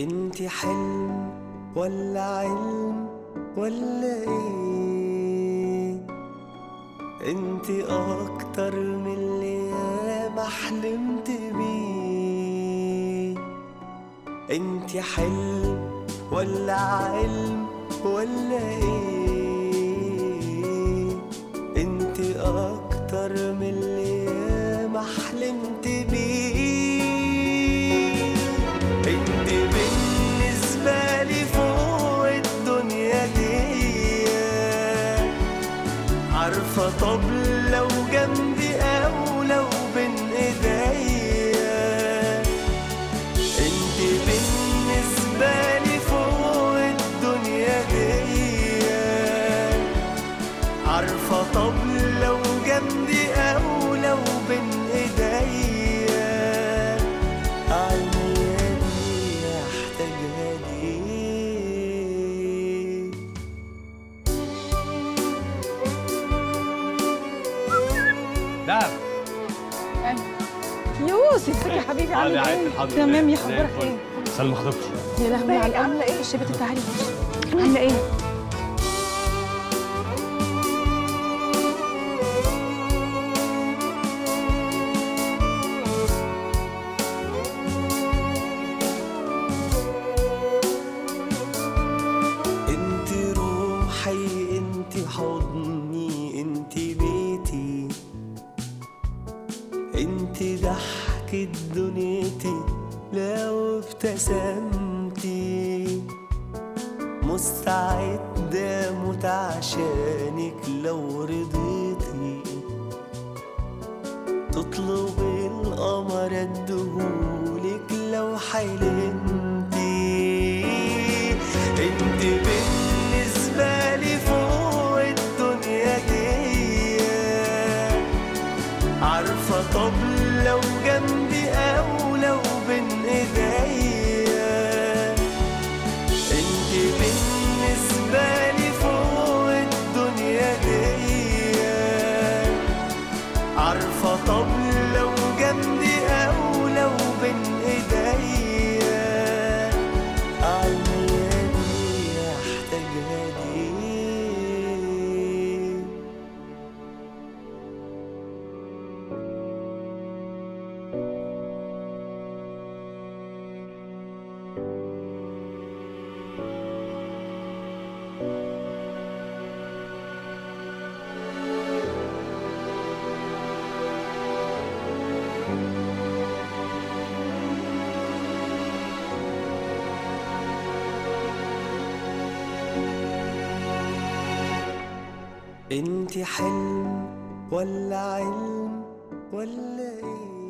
انت حلم ولا علم ولا ايه انت اكتر من اللي ياما حلمت بيه انت حلم ولا علم ولا ايه انت اكتر من اللي ياما حلمت بيه انت بالنسبة لي فوق الدنيا دي عارفة طب لو جنبي او لو بين ايديا انت بالنسبة لي فوق الدنيا دي عارفة طب لو جنبي او لو بين ايديا عيني احتاجها ليه دهب يوسف ازيك يا حبيبي عامل عادي، ايه؟ الحمد لله. تمام يا زي اخبارك الفل. ايه؟ سلمى خطيبتي يا لهوي على عامله ايه؟ الشبت تعالي عامله ايه؟ انت روحي انت حضني انت بيتي انت ضحكة دنيتي لو ابتسمتي مستعد اموت عشانك لو رضيتي تطلبي القمر ادهولك لو حلمتي انت بالنسبة لي فوق الدنيا دي عارفة طب لو جنبي او لو بين ايديا انت بالنسبة لي فوق الدنيا دي عارفة طب لو جنبي او لو بين ايديا عيني احتاجها ليه انت حلم ولا علم ولا ايه